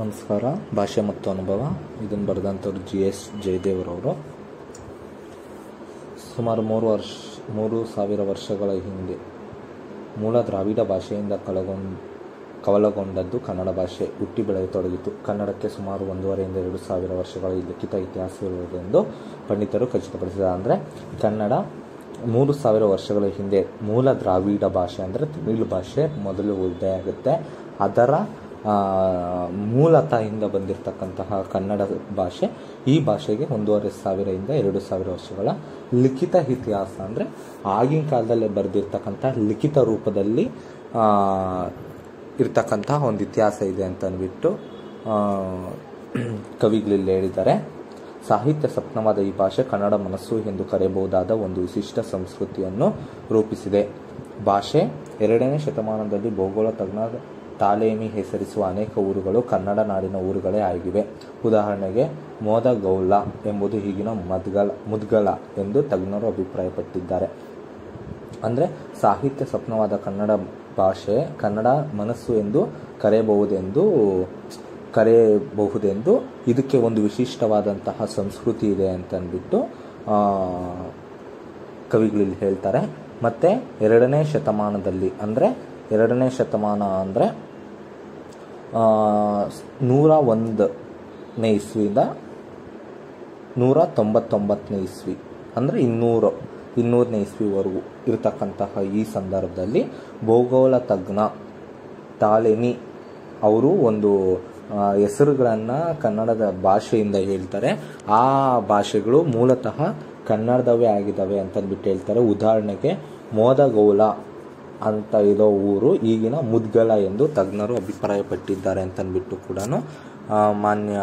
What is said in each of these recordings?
ನಮಸ್ಕಾರ ಭಾಷೆ ಮತ್ತು ಅನುಭವ ಇದನ್ನು ಬರೆದಂಥವ್ರು ಜಿ ಎಸ್ ಜಯದೇವರವರು ಸುಮಾರು ಮೂರು ವರ್ಷ ಮೂರು ಸಾವಿರ ವರ್ಷಗಳ ಹಿಂದೆ ಮೂಲ ದ್ರಾವಿಡ ಭಾಷೆಯಿಂದ ಕಳಗೊಂಡ್ ಕವಲಗೊಂಡದ್ದು ಕನ್ನಡ ಭಾಷೆ ಹುಟ್ಟಿ ಬೆಳೆಯತೊಡಗಿತು ಕನ್ನಡಕ್ಕೆ ಸುಮಾರು ಒಂದೂವರೆಯಿಂದ ಎರಡು ಸಾವಿರ ವರ್ಷಗಳ ಲಿಖಿತ ಇತಿಹಾಸವಿರುವುದೆಂದು ಪಂಡಿತರು ಖಚಿತಪಡಿಸಿದ್ದಾರೆ ಅಂದರೆ ಕನ್ನಡ ಮೂರು ಸಾವಿರ ವರ್ಷಗಳ ಹಿಂದೆ ಮೂಲ ದ್ರಾವಿಡ ಭಾಷೆ ಅಂದರೆ ತಮಿಳು ಭಾಷೆ ಮೊದಲು ಉದಯ ಆಗುತ್ತೆ ಅದರ ಆ, ಮೂಲತಃ ಬಂದಿರತಕ್ಕಂತಹ ಕನ್ನಡ ಭಾಷೆ ಈ ಭಾಷೆಗೆ ಒಂದೂವರೆ ಸಾವಿರದಿಂದ ಎರಡು ಸಾವಿರ ವರ್ಷಗಳ ಲಿಖಿತ ಇತಿಹಾಸ ಅಂದರೆ ಆಗಿನ ಕಾಲದಲ್ಲೇ ಬರೆದಿರ್ತಕ್ಕಂಥ ಲಿಖಿತ ರೂಪದಲ್ಲಿ ಆ, ಇರ್ತಕ್ಕಂತಹ ಒಂದು ಇತಿಹಾಸ ಇದೆ ಅಂತ ಅಂದ್ಬಿಟ್ಟು ಆ, ಕವಿಗಳಲ್ಲಿ ಹೇಳಿದ್ದಾರೆ ಸಾಹಿತ್ಯ ಸಪ್ನವಾದ ಈ ಭಾಷೆ ಕನ್ನಡ ಮನಸ್ಸು ಎಂದು ಕರೆಯಬಹುದಾದ ಒಂದು ವಿಶಿಷ್ಟ ಸಂಸ್ಕೃತಿಯನ್ನು ರೂಪಿಸಿದೆ ಭಾಷೆ ಎರಡನೇ ಶತಮಾನದಲ್ಲಿ ಭೂಗೋಳ ತಜ್ಞ ತಾಲೇಮಿ ಹೆಸರಿಸುವ ಅನೇಕ ಊರುಗಳು ಕನ್ನಡ ನಾಡಿನ ಊರುಗಳೇ ಆಗಿವೆ ಉದಾಹರಣೆಗೆ ಮೋದಗೌಲ ಎಂಬುದು ಈಗಿನ ಮದ್ಗಲ ಮುದ್ಗಲ ಎಂದು ತಜ್ಞರು ಅಭಿಪ್ರಾಯಪಟ್ಟಿದ್ದಾರೆ ಅಂದರೆ ಸಾಹಿತ್ಯ ಸ್ವಪ್ನವಾದ ಕನ್ನಡ ಭಾಷೆ ಕನ್ನಡ ಮನಸ್ಸು ಎಂದು ಕರೆಯಬಹುದೆಂದು ಕರೆಯಬಹುದೆಂದು ಇದಕ್ಕೆ ಒಂದು ವಿಶಿಷ್ಟವಾದಂತಹ ಸಂಸ್ಕೃತಿ ಇದೆ ಅಂತ ಅಂದ್ಬಿಟ್ಟು ಆ, ಕವಿಗಳಲ್ಲಿ ಹೇಳ್ತಾರೆ ಮತ್ತು ಎರಡನೇ ಶತಮಾನದಲ್ಲಿ ಅಂದರೆ ಎರಡನೇ ಶತಮಾನ ಅಂದರೆ ನೂರ ಒಂದನೇ ಇಸ್ವಿಯಿಂದ ನೂರ ತೊಂಬತ್ತೊಂಬತ್ತನೇ ಇಸ್ವಿ ಅಂದರೆ ಇನ್ನೂರು ಇನ್ನೂರನೇ ಇಸ್ವಿವರೆಗೂ ಇರತಕ್ಕಂತಹ ಈ ಸಂದರ್ಭದಲ್ಲಿ ಭೂಗೋಳ ತಜ್ಞ ತಾಲೆಮಿ ಅವರು ಒಂದು ಹೆಸರುಗಳನ್ನು ಕನ್ನಡದ ಭಾಷೆಯಿಂದ ಹೇಳ್ತಾರೆ ಆ ಭಾಷೆಗಳು ಮೂಲತಃ ಕನ್ನಡದವೇ ಆಗಿದ್ದಾವೆ ಅಂತಂದ್ಬಿಟ್ಟು ಹೇಳ್ತಾರೆ ಉದಾಹರಣೆಗೆ ಮೋದಗೌಲ ಅಂತ ಇರೋ ಊರು ಈಗಿನ ಮುದ್ಗಲ ಎಂದು ತಜ್ಞರು ಅಭಿಪ್ರಾಯಪಟ್ಟಿದ್ದಾರೆ ಅಂತಂದ್ಬಿಟ್ಟು ಕೂಡ ಮಾನ್ಯ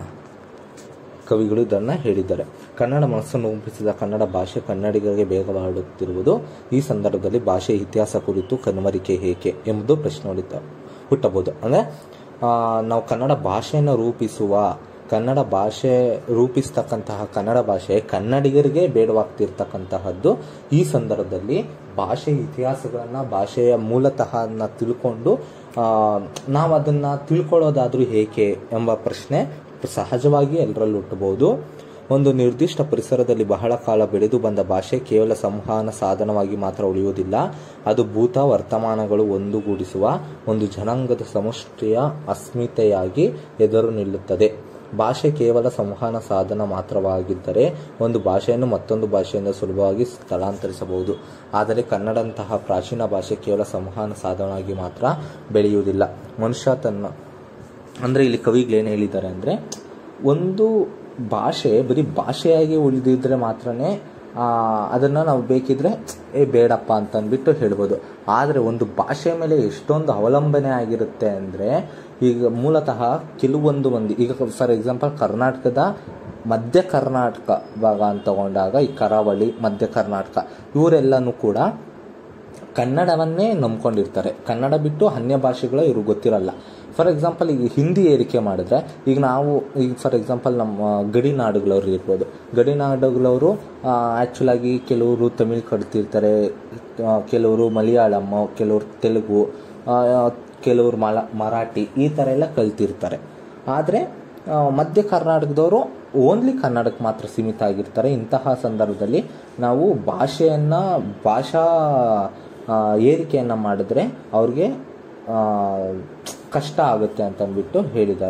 ಕವಿಗಳು ಇದನ್ನು ಹೇಳಿದ್ದಾರೆ ಕನ್ನಡ ಮನಸ್ಸನ್ನು ರೂಪಿಸಿದ ಕನ್ನಡ ಭಾಷೆ ಕನ್ನಡಿಗರಿಗೆ ಬೇಗವಾಡುತ್ತಿರುವುದು ಈ ಸಂದರ್ಭದಲ್ಲಿ ಭಾಷೆ ಇತಿಹಾಸ ಕುರಿತು ಕಣ್ಮರಿಕೆ ಏಕೆ ಎಂಬುದು ಪ್ರಶ್ನೆ ಹೊಡಿತ ಹುಟ್ಟಬಹುದು ಅಂದರೆ ನಾವು ಕನ್ನಡ ಭಾಷೆಯನ್ನು ರೂಪಿಸುವ ಕನ್ನಡ ಭಾಷೆ ರೂಪಿಸ್ತಕ್ಕಂತಹ ಕನ್ನಡ ಭಾಷೆ ಕನ್ನಡಿಗರಿಗೆ ಬೇಡವಾಗ್ತಿರ್ತಕ್ಕಂತಹದ್ದು ಈ ಸಂದರ್ಭದಲ್ಲಿ ಭಾಷೆ ಇತಿಹಾಸಗಳನ್ನು ಭಾಷೆಯ ಮೂಲತಃ ತಿಳ್ಕೊಂಡು ನಾವು ಅದನ್ನು ತಿಳ್ಕೊಳ್ಳೋದಾದರೂ ಏಕೆ ಎಂಬ ಪ್ರಶ್ನೆ ಸಹಜವಾಗಿ ಎಲ್ಲರಲ್ಲೂ ಹುಟ್ಟಬಹುದು ಒಂದು ನಿರ್ದಿಷ್ಟ ಪರಿಸರದಲ್ಲಿ ಬಹಳ ಕಾಲ ಬೆಳೆದು ಬಂದ ಭಾಷೆ ಕೇವಲ ಸಂವಹನ ಸಾಧನವಾಗಿ ಮಾತ್ರ ಉಳಿಯುವುದಿಲ್ಲ ಅದು ಭೂತ ವರ್ತಮಾನಗಳು ಒಂದುಗೂಡಿಸುವ ಒಂದು ಜನಾಂಗದ ಸಮಷ್ಟಿಯ ಅಸ್ಮಿತೆಯಾಗಿ ಎದುರು ನಿಲ್ಲುತ್ತದೆ ಭಾಷೆ ಕೇವಲ ಸಂವಹನ ಸಾಧನ ಮಾತ್ರವಾಗಿದ್ದರೆ ಒಂದು ಭಾಷೆಯನ್ನು ಮತ್ತೊಂದು ಭಾಷೆಯಿಂದ ಸುಲಭವಾಗಿ ಸ್ಥಳಾಂತರಿಸಬಹುದು ಆದರೆ ಕನ್ನಡಂತಹ ಪ್ರಾಚೀನ ಭಾಷೆ ಕೇವಲ ಸಂವಹನ ಸಾಧನವಾಗಿ ಮಾತ್ರ ಬೆಳೆಯುವುದಿಲ್ಲ ಮನುಷ್ಯ ತನ್ನ ಅಂದರೆ ಇಲ್ಲಿ ಕವಿಗಳೇನು ಹೇಳಿದ್ದಾರೆ ಅಂದರೆ ಒಂದು ಭಾಷೆ ಬರೀ ಭಾಷೆಯಾಗಿ ಉಳಿದಿದ್ರೆ ಮಾತ್ರನೇ ಅದನ್ನು ನಾವು ಬೇಕಿದ್ರೆ ಏ ಬೇಡಪ್ಪ ಅಂತ ಅಂದ್ಬಿಟ್ಟು ಹೇಳ್ಬೋದು ಆದರೆ ಒಂದು ಭಾಷೆ ಮೇಲೆ ಎಷ್ಟೊಂದು ಅವಲಂಬನೆ ಆಗಿರುತ್ತೆ ಅಂದರೆ ಈಗ ಮೂಲತಃ ಕೆಲವೊಂದು ಮಂದಿ ಈಗ ಫಾರ್ ಎಕ್ಸಾಂಪಲ್ ಕರ್ನಾಟಕದ ಮಧ್ಯ ಕರ್ನಾಟಕ ಭಾಗ ಅಂತ ತಗೊಂಡಾಗ ಈ ಕರಾವಳಿ ಮಧ್ಯ ಕರ್ನಾಟಕ ಇವರೆಲ್ಲನೂ ಕೂಡ ಕನ್ನಡವನ್ನೇ ನಂಬ್ಕೊಂಡಿರ್ತಾರೆ ಕನ್ನಡ ಬಿಟ್ಟು ಅನ್ಯ ಭಾಷೆಗಳು ಇವ್ರಿಗೆ ಗೊತ್ತಿರಲ್ಲ ಫಾರ್ ಎಕ್ಸಾಂಪಲ್ ಈಗ ಹಿಂದಿ ಏರಿಕೆ ಮಾಡಿದ್ರೆ ಈಗ ನಾವು ಈಗ ಫಾರ್ ಎಕ್ಸಾಂಪಲ್ ನಮ್ಮ ಗಡಿ ನಾಡುಗಳವ್ರು ಇರ್ಬೋದು ಗಡಿ ನಾಡುಗಳವರು ಆ್ಯಕ್ಚುಲ್ ಆಗಿ ಕೆಲವರು ತಮಿಳ್ ಕಡ್ತಿರ್ತಾರೆ ಆ, ಕೆಲವರು ಮಲಯಾಳಂ ಕೆಲವರು ತೆಲುಗು ಆ, ಕೆಲವರು ಮಲ ಮರಾಠಿ ಈ ಥರ ಎಲ್ಲ ಕಲ್ತಿರ್ತಾರೆ ಆದರೆ ಮಧ್ಯ ಕರ್ನಾಟಕದವರು ಓನ್ಲಿ ಕನ್ನಡಕ್ಕೆ ಮಾತ್ರ ಸೀಮಿತ ಆಗಿರ್ತಾರೆ ಇಂತಹ ಸಂದರ್ಭದಲ್ಲಿ ನಾವು ಭಾಷೆಯನ್ನು ಭಾಷಾ ಆ, ಏರಿಕೆಯನ್ನು ಮಾಡಿದ್ರೆ ಅವ್ರಿಗೆ ಆ, ಕಷ್ಟ ಆಗುತ್ತೆ ಅಂತ ಅಂದ್ಬಿಟ್ಟು ಹೇಳಿದ್ದಾರೆ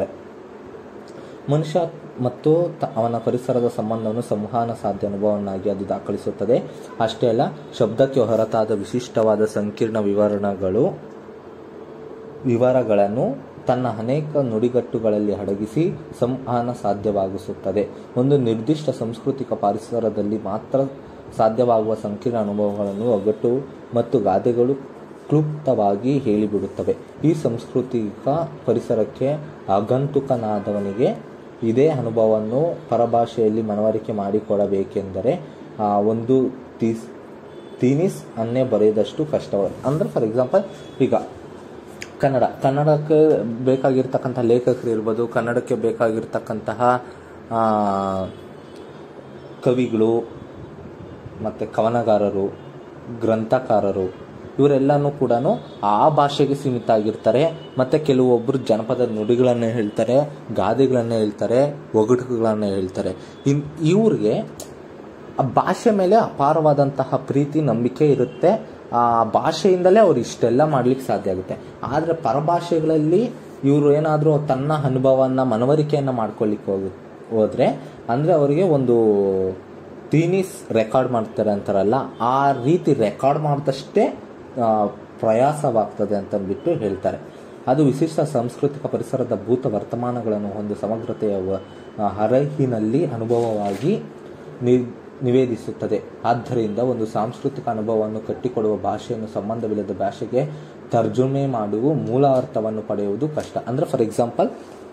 ಮನುಷ್ಯ ಮತ್ತು ತ- ಅವನ ಪರಿಸರದ ಸಂಬಂಧವನ್ನು ಸಂವಹನ ಸಾಧ್ಯ ಅನುಭವವನ್ನಾಗಿ ಅದು ದಾಖಲಿಸುತ್ತದೆ ಅಷ್ಟೇ ಅಲ್ಲ ಶಬ್ದಕ್ಕೆ ಹೊರತಾದ ವಿಶಿಷ್ಟವಾದ ಸಂಕೀರ್ಣ ವಿವರಣೆಗಳು ವಿವರಗಳನ್ನು ತನ್ನ ಅನೇಕ ನುಡಿಗಟ್ಟುಗಳಲ್ಲಿ ಅಡಗಿಸಿ ಸಂವಹನ ಸಾಧ್ಯವಾಗಿಸುತ್ತದೆ ಒಂದು ನಿರ್ದಿಷ್ಟ ಸಾಂಸ್ಕೃತಿಕ ಪರಿಸರದಲ್ಲಿ ಮಾತ್ರ ಸಾಧ್ಯವಾಗುವ ಸಂಕೀರ್ಣ ಅನುಭವಗಳನ್ನು ಒಗ್ಗಟ್ಟು ಮತ್ತು ಗಾದೆಗಳು ಕ್ಲುಪ್ತವಾಗಿ ಹೇಳಿಬಿಡುತ್ತವೆ ಈ ಸಾಂಸ್ಕೃತಿಕ ಪರಿಸರಕ್ಕೆ ಆಗಂತುಕನಾದವನಿಗೆ ಇದೇ ಅನುಭವವನ್ನು ಪರಭಾಷೆಯಲ್ಲಿ ಮನವರಿಕೆ ಮಾಡಿಕೊಡಬೇಕೆಂದರೆ ಆ, ಒಂದು ತೀಸ್ ತೀನಿಸ್ ಅನ್ನೇ ಬರೆಯದಷ್ಟು ಕಷ್ಟವ ಅಂದರೆ ಫಾರ್ ಎಕ್ಸಾಂಪಲ್ ಈಗ ಕನ್ನಡ ಕನ್ನಡಕ್ಕೆ ಬೇಕಾಗಿರ್ತಕ್ಕಂಥ ಲೇಖಕರು ಇರ್ಬೋದು ಕನ್ನಡಕ್ಕೆ ಬೇಕಾಗಿರ್ತಕ್ಕಂತಹ ಆ, ಕವಿಗಳು ಮತ್ತು ಕವನಗಾರರು ಗ್ರಂಥಕಾರರು ಇವರೆಲ್ಲನೂ ಕೂಡ ಆ ಭಾಷೆಗೆ ಸೀಮಿತ ಆಗಿರ್ತಾರೆ ಮತ್ತೆ ಕೆಲವೊಬ್ಬರು ಜನಪದ ನುಡಿಗಳನ್ನ ಹೇಳ್ತಾರೆ ಗಾದೆಗಳನ್ನ ಹೇಳ್ತಾರೆ ಒಗಟುಗಳನ್ನ ಹೇಳ್ತಾರೆ ಇನ್ ಇವ್ರಿಗೆ ಆ ಭಾಷೆ ಮೇಲೆ ಅಪಾರವಾದಂತಹ ಪ್ರೀತಿ ನಂಬಿಕೆ ಇರುತ್ತೆ ಆ ಭಾಷೆಯಿಂದಲೇ ಅವ್ರು ಇಷ್ಟೆಲ್ಲ ಮಾಡ್ಲಿಕ್ಕೆ ಸಾಧ್ಯ ಆಗುತ್ತೆ ಆದರೆ ಪರಭಾಷೆಗಳಲ್ಲಿ ಇವರು ಏನಾದರೂ ತನ್ನ ಅನುಭವನ ಮನವರಿಕೆಯನ್ನು ಮಾಡ್ಕೊಳ್ಳಿಕ್ಕೆ ಹೋಗ ಹೋದ್ರೆ ಅಂದರೆ ಅವರಿಗೆ ಒಂದು ಟೀನೀಸ್ ರೆಕಾರ್ಡ್ ಮಾಡ್ತಾರೆ ಅಂತಾರಲ್ಲ ಆ ರೀತಿ ರೆಕಾರ್ಡ್ ಮಾಡಿದಷ್ಟೇ ಆ, ಪ್ರಯಾಸವಾಗ್ತದೆ ಅಂತಂದ್ಬಿಟ್ಟು ಹೇಳ್ತಾರೆ ಅದು ವಿಶಿಷ್ಟ ಸಾಂಸ್ಕೃತಿಕ ಪರಿಸರದ ಭೂತ ವರ್ತಮಾನಗಳನ್ನು ಒಂದು ಸಮಗ್ರತೆಯ ವ- ಆ, ಹರಹಿನಲ್ಲಿ ಅನುಭವವಾಗಿ ನಿ ನಿವೇದಿಸುತ್ತದೆ ಆದ್ದರಿಂದ ಒಂದು ಸಾಂಸ್ಕೃತಿಕ ಅನುಭವವನ್ನು ಕಟ್ಟಿಕೊಡುವ ಭಾಷೆಯನ್ನು ಸಂಬಂಧವಿಲ್ಲದ ಭಾಷೆಗೆ ತರ್ಜುಮೆ ಮಾಡುವ ಮೂಲ ಅರ್ಥವನ್ನು ಪಡೆಯುವುದು ಕಷ್ಟ ಅಂದರೆ ಫಾರ್ ಎಕ್ಸಾಂಪಲ್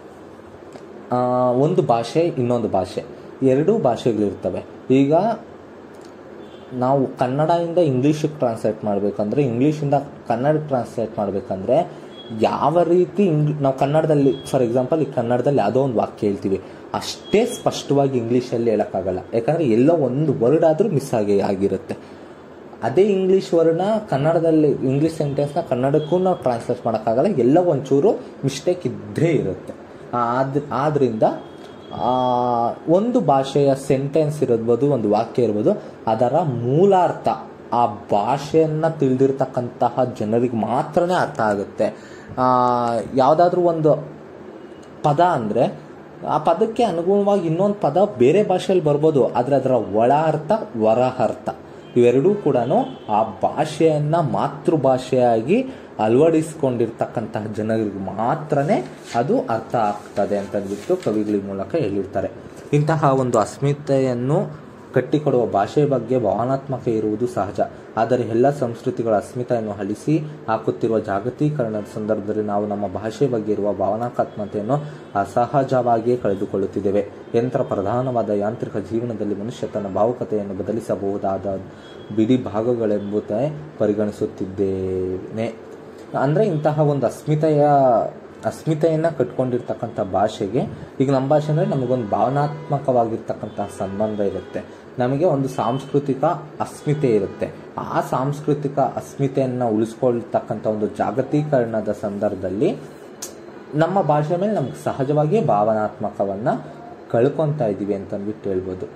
ಒಂದು ಭಾಷೆ ಇನ್ನೊಂದು ಭಾಷೆ ಎರಡೂ ಭಾಷೆಗಳಿರ್ತವೆ ಈಗ ನಾವು ಕನ್ನಡದಿಂದ ಇಂಗ್ಲೀಷಿಗೆ ಟ್ರಾನ್ಸ್ಲೇಟ್ ಮಾಡಬೇಕಂದ್ರೆ ಇಂಗ್ಲೀಷಿಂದ ಕನ್ನಡಕ್ಕೆ ಟ್ರಾನ್ಸ್ಲೇಟ್ ಮಾಡಬೇಕಂದ್ರೆ ಯಾವ ರೀತಿ ಇಂಗ್ ನಾವು ಕನ್ನಡದಲ್ಲಿ ಫಾರ್ ಎಕ್ಸಾಂಪಲ್ ಈ ಕನ್ನಡದಲ್ಲಿ ಯಾವುದೋ ಒಂದು ವಾಕ್ಯ ಹೇಳ್ತೀವಿ ಅಷ್ಟೇ ಸ್ಪಷ್ಟವಾಗಿ ಇಂಗ್ಲೀಷಲ್ಲಿ ಹೇಳೋಕ್ಕಾಗಲ್ಲ ಯಾಕಂದರೆ ಎಲ್ಲೋ ಒಂದು ವರ್ಡ್ ಆದರೂ ಮಿಸ್ ಆಗಿ ಆಗಿರುತ್ತೆ ಅದೇ ಇಂಗ್ಲೀಷ್ ವರ್ಡ್ನ ಕನ್ನಡದಲ್ಲಿ ಇಂಗ್ಲೀಷ್ ಸೆಂಟೆನ್ಸ್ನ ಕನ್ನಡಕ್ಕೂ ನಾವು ಟ್ರಾನ್ಸ್ಲೇಟ್ ಮಾಡೋಕ್ಕಾಗಲ್ಲ ಎಲ್ಲ ಒಂಚೂರು ಮಿಸ್ಟೇಕ್ ಇದ್ದೇ ಇರುತ್ತೆ ಆದ್ ಆದ್ರಿಂದ ಆ, ಒಂದು ಭಾಷೆಯ ಸೆಂಟೆನ್ಸ್ ಇರ್ಬೋದು ಒಂದು ವಾಕ್ಯ ಇರ್ಬೋದು ಅದರ ಮೂಲಾರ್ಥ ಆ ಭಾಷೆಯನ್ನು ತಿಳಿದಿರ್ತಕ್ಕಂತಹ ಜನರಿಗೆ ಮಾತ್ರನೇ ಅರ್ಥ ಆಗುತ್ತೆ ಯಾವುದಾದ್ರೂ ಒಂದು ಪದ ಅಂದರೆ ಆ ಪದಕ್ಕೆ ಅನುಗುಣವಾಗಿ ಇನ್ನೊಂದು ಪದ ಬೇರೆ ಭಾಷೆಯಲ್ಲಿ ಬರ್ಬೋದು ಆದರೆ ಅದರ ಒಳ ಅರ್ಥ ಹೊರ ಅರ್ಥ ಇವೆರಡೂ ಕೂಡ ಆ ಭಾಷೆಯನ್ನು ಮಾತೃಭಾಷೆಯಾಗಿ ಅಳವಡಿಸಿಕೊಂಡಿರ್ತಕ್ಕಂತಹ ಜನರಿಗೆ ಮಾತ್ರನೇ ಅದು ಅರ್ಥ ಆಗ್ತದೆ ಅಂತಂದ್ಬಿಟ್ಟು ಕವಿಗಳ ಮೂಲಕ ಹೇಳಿರ್ತಾರೆ ಇಂತಹ ಒಂದು ಅಸ್ಮಿತೆಯನ್ನು ಕಟ್ಟಿಕೊಡುವ ಭಾಷೆ ಬಗ್ಗೆ ಭಾವನಾತ್ಮಕ ಇರುವುದು ಸಹಜ ಆದರೆ ಎಲ್ಲ ಸಂಸ್ಕೃತಿಗಳ ಅಸ್ಮಿತೆಯನ್ನು ಅಳಿಸಿ ಹಾಕುತ್ತಿರುವ ಜಾಗತೀಕರಣದ ಸಂದರ್ಭದಲ್ಲಿ ನಾವು ನಮ್ಮ ಭಾಷೆ ಬಗ್ಗೆ ಇರುವ ಭಾವನಾತ್ಮಕತೆಯನ್ನು ಅಸಹಜವಾಗಿಯೇ ಕಳೆದುಕೊಳ್ಳುತ್ತಿದ್ದೇವೆ ಯಂತ್ರ ಪ್ರಧಾನವಾದ ಯಾಂತ್ರಿಕ ಜೀವನದಲ್ಲಿ ಮನುಷ್ಯ ತನ್ನ ಭಾವುಕತೆಯನ್ನು ಬದಲಿಸಬಹುದಾದ ಬಿಡಿ ಭಾಗಗಳೆಂಬುದೇ ಪರಿಗಣಿಸುತ್ತಿದ್ದೇನೆ ಅಂದರೆ ಇಂತಹ ಒಂದು ಅಸ್ಮಿತೆಯ ಅಸ್ಮಿತೆಯನ್ನು ಕಟ್ಕೊಂಡಿರ್ತಕ್ಕಂಥ ಭಾಷೆಗೆ ಈಗ ನಮ್ಮ ಭಾಷೆ ಅಂದರೆ ನಮಗೊಂದು ಭಾವನಾತ್ಮಕವಾಗಿರ್ತಕ್ಕಂತಹ ಸಂಬಂಧ ಇರುತ್ತೆ ನಮಗೆ ಒಂದು ಸಾಂಸ್ಕೃತಿಕ ಅಸ್ಮಿತೆ ಇರುತ್ತೆ ಆ ಸಾಂಸ್ಕೃತಿಕ ಅಸ್ಮಿತೆಯನ್ನು ಉಳಿಸ್ಕೊಳ್ತಕ್ಕಂಥ ಒಂದು ಜಾಗತೀಕರಣದ ಸಂದರ್ಭದಲ್ಲಿ ನಮ್ಮ ಭಾಷೆ ಮೇಲೆ ನಮ್ಗೆ ಸಹಜವಾಗಿಯೇ ಭಾವನಾತ್ಮಕವನ್ನು ಕಳ್ಕೊತಾ ಇದ್ದೀವಿ ಅಂತಂದ್ಬಿಟ್ಟು ಹೇಳ್ಬೋದು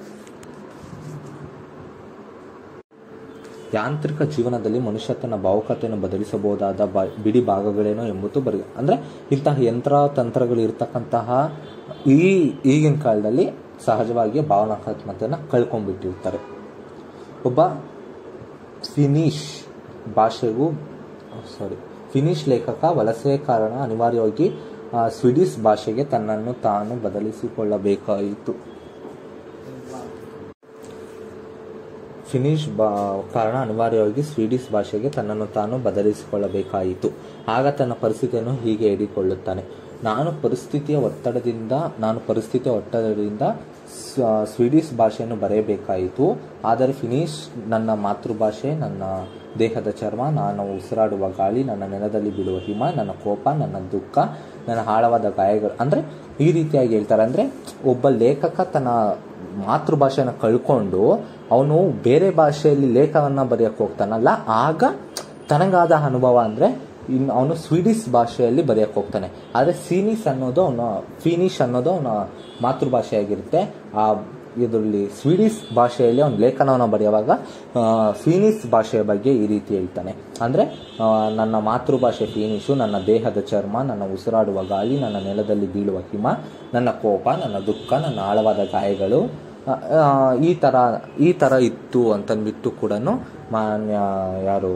ಯಾಂತ್ರಿಕ ಜೀವನದಲ್ಲಿ ಮನುಷ್ಯ ತನ್ನ ಭಾವುಕತೆಯನ್ನು ಬದಲಿಸಬಹುದಾದ ಬ ಬಿಡಿ ಭಾಗಗಳೇನೋ ಎಂಬುದು ಬರಿ ಅಂದರೆ ಇಂತಹ ಯಂತ್ರ ತಂತ್ರಗಳು ಇರ್ತಕ್ಕಂತಹ ಈ ಈಗಿನ ಕಾಲದಲ್ಲಿ ಸಹಜವಾಗಿ ಭಾವನಾತ್ಮಕತೆಯನ್ನು ಕಳ್ಕೊಂಡ್ಬಿಟ್ಟಿರ್ತಾರೆ ಒಬ್ಬ ಫಿನಿಶ್ ಭಾಷೆಗೂ ಸಾರಿ ಫಿನಿಶ್ ಲೇಖಕ ವಲಸೆ ಕಾರಣ ಅನಿವಾರ್ಯವಾಗಿ ಆ, ಸ್ವೀಡಿಶ್ ಭಾಷೆಗೆ ತನ್ನನ್ನು ತಾನು ಬದಲಿಸಿಕೊಳ್ಳಬೇಕಾಯಿತು ಫಿನಿಶ್ ಬಾ ಕಾರಣ ಅನಿವಾರ್ಯವಾಗಿ ಸ್ವೀಡಿಶ್ ಭಾಷೆಗೆ ತನ್ನನ್ನು ತಾನು ಬದಲಿಸಿಕೊಳ್ಳಬೇಕಾಯಿತು ಆಗ ತನ್ನ ಪರಿಸ್ಥಿತಿಯನ್ನು ಹೀಗೆ ಹೇಳಿಕೊಳ್ಳುತ್ತಾನೆ ನಾನು ಪರಿಸ್ಥಿತಿಯ ಒತ್ತಡದಿಂದ ನಾನು ಪರಿಸ್ಥಿತಿಯ ಒತ್ತಡದಿಂದ ಸ- ಸ್ವೀಡಿಶ್ ಭಾಷೆಯನ್ನು ಬರೆಯಬೇಕಾಯಿತು ಆದರೆ ಫಿನಿಶ್ ನನ್ನ ಮಾತೃಭಾಷೆ ನನ್ನ ದೇಹದ ಚರ್ಮ ನಾನು ಉಸಿರಾಡುವ ಗಾಳಿ ನನ್ನ ನೆಲದಲ್ಲಿ ಬೀಳುವ ಹಿಮ ನನ್ನ ಕೋಪ ನನ್ನ ದುಃಖ ನನ್ನ ಆಳವಾದ ಗಾಯಗಳು ಅಂದರೆ ಈ ರೀತಿಯಾಗಿ ಹೇಳ್ತಾರೆ ಅಂದರೆ ಒಬ್ಬ ಲೇಖಕ ತನ್ನ ಮಾತೃಭಾಷೆನ ಕಳ್ಕೊಂಡು ಅವನು ಬೇರೆ ಭಾಷೆಯಲ್ಲಿ ಲೇಖವನ್ನು ಬರೆಯಕ್ಕೆ ಹೋಗ್ತಾನಲ್ಲ ಆಗ ತನಗಾದ ಅನುಭವ ಅಂದರೆ ಇನ್ನು ಅವನು ಸ್ವೀಡಿಶ್ ಭಾಷೆಯಲ್ಲಿ ಬರೆಯಕ್ಕೆ ಹೋಗ್ತಾನೆ ಆದರೆ ಸೀನಿಸ್ ಅನ್ನೋದು ಅವನ ಫಿನಿಶ್ ಅನ್ನೋದು ಅವನ ಮಾತೃಭಾಷೆಯಾಗಿರುತ್ತೆ ಆ ಇದರಲ್ಲಿ ಸ್ವೀಡಿಶ್ ಭಾಷೆಯಲ್ಲಿ ಅವನು ಲೇಖನವನ್ನು ಬರೆಯುವಾಗ ಆ, ಫಿನಿಶ್ ಭಾಷೆಯ ಬಗ್ಗೆ ಈ ರೀತಿ ಹೇಳ್ತಾನೆ ಅಂದರೆ ನನ್ನ ಮಾತೃಭಾಷೆ ಫಿನಿಶು ನನ್ನ ದೇಹದ ಚರ್ಮ ನನ್ನ ಉಸಿರಾಡುವ ಗಾಳಿ ನನ್ನ ನೆಲದಲ್ಲಿ ಬೀಳುವ ಹಿಮ ನನ್ನ ಕೋಪ ನನ್ನ ದುಃಖ ನನ್ನ ಆಳವಾದ ಗಾಯಗಳು ಆ, ಆ, ಈ ಥರ ಈ ಥರ ಇತ್ತು ಅಂತಂದ್ಬಿಟ್ಟು ಕೂಡ ಮಾನ್ಯ ಯಾರು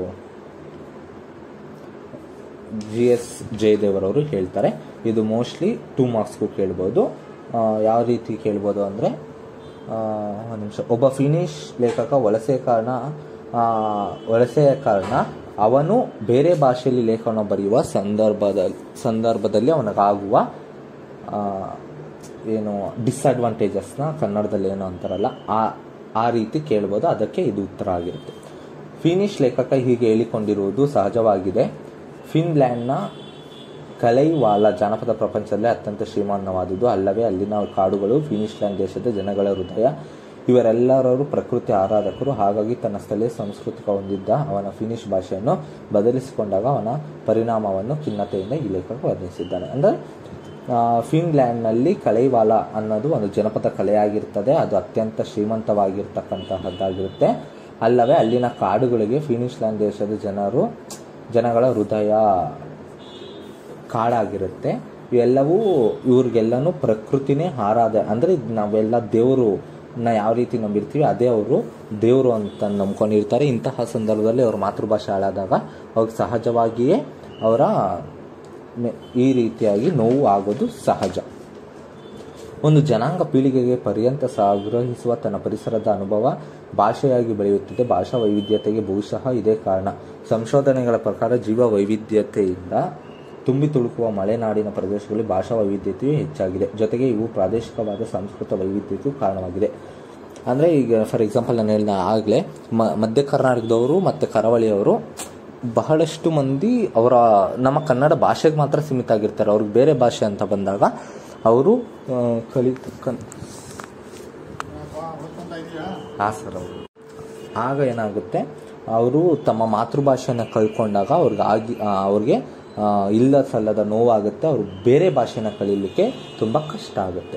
ಜಿ ಎಸ್ ಜಯದೇವರವರು ಹೇಳ್ತಾರೆ ಇದು ಮೋಸ್ಟ್ಲಿ ಟೂ ಮಾರ್ಕ್ಸ್ಗೂ ಕೇಳ್ಬೋದು ಆ, ಯಾವ ರೀತಿ ಕೇಳ್ಬೋದು ಅಂದರೆ ಒಂದು ನಿಮಿಷ ಒಬ್ಬ ಫಿನಿಶ್ ಲೇಖಕ ವಲಸೆ ಕಾರಣ ಆ, ವಲಸೆಯ ಕಾರಣ ಅವನು ಬೇರೆ ಭಾಷೆಯಲ್ಲಿ ಲೇಖನ ಬರೆಯುವ ಸಂದರ್ಭದಲ್ಲಿ ಸಂದರ್ಭದಲ್ಲಿ ಅವನಿಗಾಗುವ ಆ, ಏನು ಡಿಸ್ಅಡ್ವಾಂಟೇಜಸ್ನ ಕನ್ನಡದಲ್ಲಿ ಏನೋ ಅಂತಾರಲ್ಲ ಆ ಆ ರೀತಿ ಕೇಳ್ಬೋದು ಅದಕ್ಕೆ ಇದು ಉತ್ತರ ಆಗಿರುತ್ತೆ ಫಿನಿಶ್ ಲೇಖಕ ಹೀಗೆ ಹೇಳಿಕೊಂಡಿರುವುದು ಸಹಜವಾಗಿದೆ ಫಿನ್ಲ್ಯಾಂಡ್ನ ಕಲೈವಾಲ ಜಾನಪದ ಪ್ರಪಂಚದಲ್ಲೇ ಅತ್ಯಂತ ಶ್ರೀಮಂತವಾದುದು ಅಲ್ಲವೇ ಅಲ್ಲಿನ ಕಾಡುಗಳು ಫಿನಿಶ್ಲ್ಯಾಂಡ್ ದೇಶದ ಜನಗಳ ಹೃದಯ ಇವರೆಲ್ಲರೂ ಪ್ರಕೃತಿ ಆರಾಧಕರು ಹಾಗಾಗಿ ತನ್ನ ಸ್ಥಳೀಯ ಸಾಂಸ್ಕೃತಿಕ ಹೊಂದಿದ್ದ ಅವನ ಫಿನಿಶ್ ಭಾಷೆಯನ್ನು ಬದಲಿಸಿಕೊಂಡಾಗ ಅವನ ಪರಿಣಾಮವನ್ನು ಖಿನ್ನತೆಯಿಂದ ಈ ಲೇಖಕ ವರ್ಣಿಸಿದ್ದಾನೆ ಅಂದರೆ ಆ, ಫಿನ್ಲ್ಯಾಂಡ್ನಲ್ಲಿ ಕಲೈವಾಲ ಅನ್ನೋದು ಒಂದು ಜನಪದ ಕಲೆಯಾಗಿರ್ತದೆ ಅದು ಅತ್ಯಂತ ಶ್ರೀಮಂತವಾಗಿರ್ತಕ್ಕಂತಹದ್ದಾಗಿರುತ್ತೆ ಅಲ್ಲವೇ ಅಲ್ಲಿನ ಕಾಡುಗಳಿಗೆ ಫಿನಿಶ್ಲ್ಯಾಂಡ್ ದೇಶದ ಜನರು ಜನಗಳ ಹೃದಯ ಕಾಡಾಗಿರುತ್ತೆ ಇವೆಲ್ಲವೂ ಇವ್ರಿಗೆಲ್ಲನೂ ಪ್ರಕೃತಿನೇ ಆರಾಧ ಅಂದರೆ ಇದು ನಾವೆಲ್ಲ ದೇವರು ನ ಯಾವ ರೀತಿ ನಂಬಿರ್ತೀವಿ ಅದೇ ಅವರು ದೇವರು ಅಂತ ನಂಬ್ಕೊಂಡಿರ್ತಾರೆ ಇಂತಹ ಸಂದರ್ಭದಲ್ಲಿ ಅವ್ರ ಮಾತೃಭಾಷೆ ಹಾಳಾದಾಗ ಅವ್ರಿಗೆ ಸಹಜವಾಗಿಯೇ ಅವರ ಮೆ- ಈ ರೀತಿಯಾಗಿ ನೋವು ಆಗೋದು ಸಹಜ ಒಂದು ಜನಾಂಗ ಪೀಳಿಗೆಗೆ ಪರ್ಯಂತ ಸಂಗ್ರಹಿಸುವ ತನ್ನ ಪರಿಸರದ ಅನುಭವ ಭಾಷೆಯಾಗಿ ಬೆಳೆಯುತ್ತದೆ ಭಾಷಾ ವೈವಿಧ್ಯತೆಗೆ ಬಹುಶಃ ಇದೇ ಕಾರಣ ಸಂಶೋಧನೆಗಳ ಪ್ರಕಾರ ಜೀವ ವೈವಿಧ್ಯತೆಯಿಂದ ತುಂಬಿ ತುಳುಕುವ ಮಲೆನಾಡಿನ ಪ್ರದೇಶಗಳಲ್ಲಿ ಭಾಷಾ ವೈವಿಧ್ಯತೆಯು ಹೆಚ್ಚಾಗಿದೆ ಜೊತೆಗೆ ಇವು ಪ್ರಾದೇಶಿಕವಾದ ಸಂಸ್ಕೃತ ವೈವಿಧ್ಯತೆಯೂ ಕಾರಣವಾಗಿದೆ ಅಂದರೆ ಈಗ ಫಾರ್ ಎಕ್ಸಾಂಪಲ್ ನಾನು ಹೇಳಿದ ಆಗಲೇ ಮ ಮಧ್ಯ ಕರ್ನಾಟಕದವರು ಮತ್ತು ಕರಾವಳಿಯವರು ಬಹಳಷ್ಟು ಮಂದಿ ಅವರ ನಮ್ಮ ಕನ್ನಡ ಭಾಷೆಗೆ ಮಾತ್ರ ಸೀಮಿತ ಆಗಿರ್ತಾರೆ ಅವ್ರಿಗೆ ಬೇರೆ ಭಾಷೆ ಅಂತ ಬಂದಾಗ ಅವರು ಆ, ಕಲಿ ಕನ್ ಹಾಂ ಸರ್ ಅವರು ಆಗ ಏನಾಗುತ್ತೆ ಅವರು ತಮ್ಮ ಮಾತೃಭಾಷೆನ ಕಳ್ಕೊಂಡಾಗ ಅವ್ರಿಗೆ ಆಗಿ ಆ, ಅವ್ರಿಗೆ ಆ, ಇಲ್ಲ ಸಲ್ಲದ ನೋವಾಗುತ್ತೆ ಅವರು ಬೇರೆ ಭಾಷೆನ ಕಲೀಲಿಕ್ಕೆ ತುಂಬ ಕಷ್ಟ ಆಗುತ್ತೆ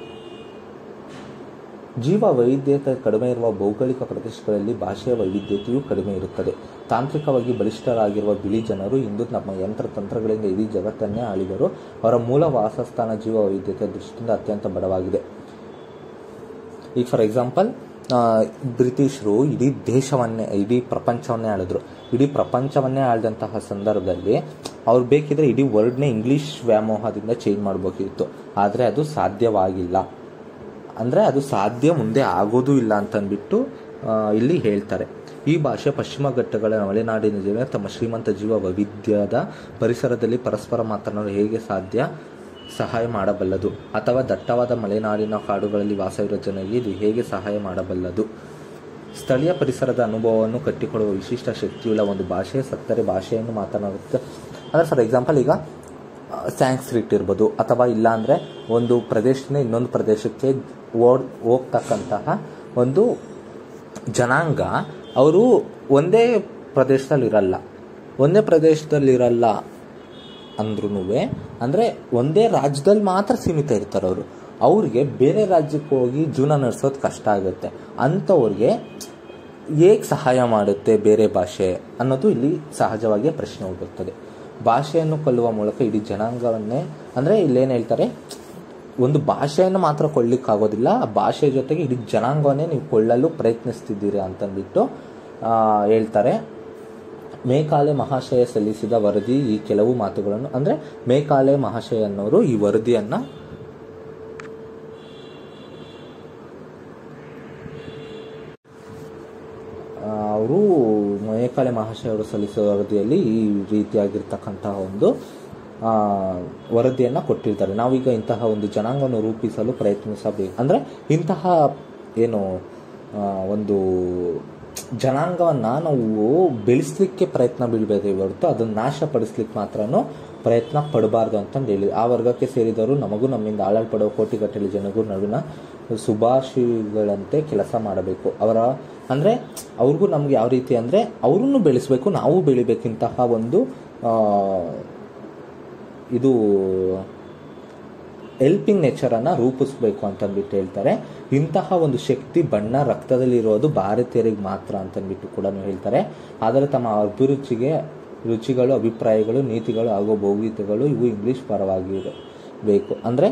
ಜೀವ ವೈವಿಧ್ಯತೆ ಕಡಿಮೆ ಇರುವ ಭೌಗೋಳಿಕ ಪ್ರದೇಶಗಳಲ್ಲಿ ಭಾಷೆಯ ವೈವಿಧ್ಯತೆಯೂ ಕಡಿಮೆ ಇರುತ್ತದೆ ತಾಂತ್ರಿಕವಾಗಿ ಬಲಿಷ್ಠರಾಗಿರುವ ಬಿಳಿ ಜನರು ಇಂದು ನಮ್ಮ ಯಂತ್ರ ತಂತ್ರಗಳಿಂದ ಇಡೀ ಜಗತ್ತನ್ನೇ ಆಳಿದರು ಅವರ ಮೂಲ ವಾಸಸ್ಥಾನ ಜೀವ ವೈವಿಧ್ಯತೆಯ ದೃಷ್ಟಿಯಿಂದ ಅತ್ಯಂತ ಬಡವಾಗಿದೆ ಈಗ ಫಾರ್ ಎಕ್ಸಾಂಪಲ್ ಬ್ರಿಟಿಷರು ಇಡೀ ದೇಶವನ್ನೇ ಇಡೀ ಪ್ರಪಂಚವನ್ನೇ ಆಳಿದ್ರು ಇಡೀ ಪ್ರಪಂಚವನ್ನೇ ಆಳಿದಂತಹ ಸಂದರ್ಭದಲ್ಲಿ ಅವ್ರು ಬೇಕಿದ್ರೆ ಇಡೀ ವರ್ಡ್ನೇ ಇಂಗ್ಲಿಷ್ ವ್ಯಾಮೋಹದಿಂದ ಚೇಂಜ್ ಮಾಡಬೇಕಿತ್ತು ಆದರೆ ಅದು ಸಾಧ್ಯವಾಗಿಲ್ಲ ಅಂದರೆ ಅದು ಸಾಧ್ಯ ಮುಂದೆ ಆಗೋದೂ ಇಲ್ಲ ಅಂತಂದ್ಬಿಟ್ಟು ಆ, ಇಲ್ಲಿ ಹೇಳ್ತಾರೆ ಈ ಭಾಷೆ ಪಶ್ಚಿಮ ಘಟ್ಟಗಳ ಮಲೆನಾಡಿನ ಜನ ತಮ್ಮ ಶ್ರೀಮಂತ ಜೀವ ವೈವಿಧ್ಯದ ಪರಿಸರದಲ್ಲಿ ಪರಸ್ಪರ ಮಾತನಾಡಲು ಹೇಗೆ ಸಾಧ್ಯ ಸಹಾಯ ಮಾಡಬಲ್ಲದು ಅಥವಾ ದಟ್ಟವಾದ ಮಲೆನಾಡಿನ ಕಾಡುಗಳಲ್ಲಿ ವಾಸವಿರುವ ಜನರಿಗೆ ಇದು ಹೇಗೆ ಸಹಾಯ ಮಾಡಬಲ್ಲದು ಸ್ಥಳೀಯ ಪರಿಸರದ ಅನುಭವವನ್ನು ಕಟ್ಟಿಕೊಡುವ ವಿಶಿಷ್ಟ ಶಕ್ತಿಯುಳ್ಳ ಒಂದು ಭಾಷೆ ಸತ್ತರೆ ಭಾಷೆಯನ್ನು ಮಾತನಾಡುತ್ತೆ ಅಂದರೆ ಫಾರ್ ಎಕ್ಸಾಂಪಲ್ ಈಗ ಸ್ಯಾನ್ಸ್ಕ್ರಿಟ್ ಇರ್ಬೋದು ಅಥವಾ ಇಲ್ಲ ಅಂದರೆ ಒಂದು ಪ್ರದೇಶದಿಂದ ಇನ್ನೊಂದು ಪ್ರದೇಶಕ್ಕೆ ಓಡ್ ಹೋಗ್ತಕ್ಕಂತಹ ಒಂದು ಜನಾಂಗ ಅವರು ಒಂದೇ ಪ್ರದೇಶದಲ್ಲಿ ಇರಲ್ಲ ಒಂದೇ ಪ್ರದೇಶದಲ್ಲಿ ಇರಲ್ಲ ಅಂದ್ರೂ ಅಂದರೆ ಒಂದೇ ರಾಜ್ಯದಲ್ಲಿ ಮಾತ್ರ ಸೀಮಿತ ಇರ್ತಾರೆ ಅವರು ಅವ್ರಿಗೆ ಬೇರೆ ರಾಜ್ಯಕ್ಕೆ ಹೋಗಿ ಜೀವನ ನಡೆಸೋದು ಕಷ್ಟ ಆಗುತ್ತೆ ಅಂಥವ್ರಿಗೆ ಹೇಗೆ ಸಹಾಯ ಮಾಡುತ್ತೆ ಬೇರೆ ಭಾಷೆ ಅನ್ನೋದು ಇಲ್ಲಿ ಸಹಜವಾಗಿ ಪ್ರಶ್ನೆ ಹೋಗಿರ್ತದೆ ಭಾಷೆಯನ್ನು ಕಲ್ಲುವ ಮೂಲಕ ಇಡೀ ಜನಾಂಗವನ್ನೇ ಅಂದರೆ ಇಲ್ಲೇನು ಹೇಳ್ತಾರೆ ಒಂದು ಭಾಷೆಯನ್ನು ಮಾತ್ರ ಕೊಳ್ಳಿಕ್ಕಾಗೋದಿಲ್ಲ ಆ ಭಾಷೆ ಜೊತೆಗೆ ಇಡೀ ಜನಾಂಗವನ್ನೇ ನೀವು ಕೊಳ್ಳಲು ಪ್ರಯತ್ನಿಸ್ತಿದ್ದೀರಿ ಅಂತಂದ್ಬಿಟ್ಟು ಆ, ಹೇಳ್ತಾರೆ ಮೇಕಾಲೆ ಮಹಾಶಯ ಸಲ್ಲಿಸಿದ ವರದಿ ಈ ಕೆಲವು ಮಾತುಗಳನ್ನು ಅಂದರೆ ಮೇಕಾಲೆ ಮಹಾಶಯ ಅನ್ನೋರು ಈ ವರದಿಯನ್ನು ಅವರು ಮೇಕಾಲೆ ಮಹಾಶಯ ಅವರು ಸಲ್ಲಿಸಿದ ವರದಿಯಲ್ಲಿ ಈ ರೀತಿಯಾಗಿರ್ತಕ್ಕಂತಹ ಒಂದು ಆ, ವರದಿಯನ್ನು ಕೊಟ್ಟಿರ್ತಾರೆ ನಾವೀಗ ಇಂತಹ ಒಂದು ಜನಾಂಗವನ್ನು ರೂಪಿಸಲು ಪ್ರಯತ್ನಿಸಬೇಕು ಅಂದರೆ ಇಂತಹ ಏನು ಆ, ಒಂದು ಜನಾಂಗವನ್ನು ನಾವು ಬೆಳೆಸಲಿಕ್ಕೆ ಪ್ರಯತ್ನ ಬೀಳ್ಬೇಕೇ ಹೊರತು ಅದನ್ನು ನಾಶಪಡಿಸ್ಲಿಕ್ಕೆ ಮಾತ್ರನೂ ಪ್ರಯತ್ನ ಪಡಬಾರ್ದು ಅಂತಂದು ಹೇಳಿ ಆ ವರ್ಗಕ್ಕೆ ಸೇರಿದವರು ನಮಗೂ ನಮ್ಮಿಂದ ಆಳಲ್ಪಡುವ ಕೋಟಿಗಟ್ಟಲೆ ಜನಗೂ ನಡುವಿನ ಸುಭಾಷಿಗಳಂತೆ ಕೆಲಸ ಮಾಡಬೇಕು ಅವರ ಅಂದರೆ ಅವ್ರಿಗೂ ನಮ್ಗೆ ಯಾವ ರೀತಿ ಅಂದರೆ ಅವ್ರನ್ನು ಬೆಳೆಸಬೇಕು ನಾವು ಬೆಳಿಬೇಕಿಂತಹ ಒಂದು ಆ, ಇದು ಹೆಲ್ಪಿಂಗ್ ನೇಚರನ್ನು ರೂಪಿಸ್ಬೇಕು ಅಂತಂದ್ಬಿಟ್ಟು ಹೇಳ್ತಾರೆ ಇಂತಹ ಒಂದು ಶಕ್ತಿ ಬಣ್ಣ ರಕ್ತದಲ್ಲಿರೋದು ಭಾರತೀಯರಿಗೆ ಮಾತ್ರ ಅಂತಂದ್ಬಿಟ್ಟು ಕೂಡ ಹೇಳ್ತಾರೆ ಆದರೆ ತಮ್ಮ ಅಭಿರುಚಿಗೆ ರುಚಿಗಳು ಅಭಿಪ್ರಾಯಗಳು ನೀತಿಗಳು ಹಾಗೂ ಭೌಗಿಕಗಳು ಇವು ಇಂಗ್ಲಿಷ್ ಪರವಾಗಿರಬೇಕು ಅಂದರೆ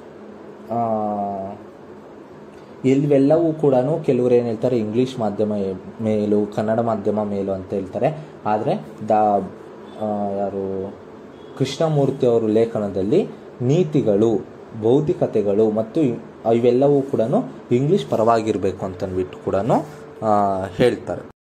ಇವೆಲ್ಲವೂ ಕೂಡ ಕೆಲವರು ಏನು ಹೇಳ್ತಾರೆ ಇಂಗ್ಲಿಷ್ ಮಾಧ್ಯಮ ಮೇಲು ಕನ್ನಡ ಮಾಧ್ಯಮ ಮೇಲು ಅಂತ ಹೇಳ್ತಾರೆ ಆದರೆ ದ ಆ, ಯಾರು ಕೃಷ್ಣಮೂರ್ತಿ ಅವರು ಲೇಖನದಲ್ಲಿ ನೀತಿಗಳು ಬೌದ್ಧಿಕತೆಗಳು ಮತ್ತು ಇ- ಇವೆಲ್ಲವೂ ಕೂಡ ಇಂಗ್ಲಿಷ್ ಪರವಾಗಿರಬೇಕು ಅಂತಂದ್ಬಿಟ್ಟು ಕೂಡ ಹೇಳ್ತಾರೆ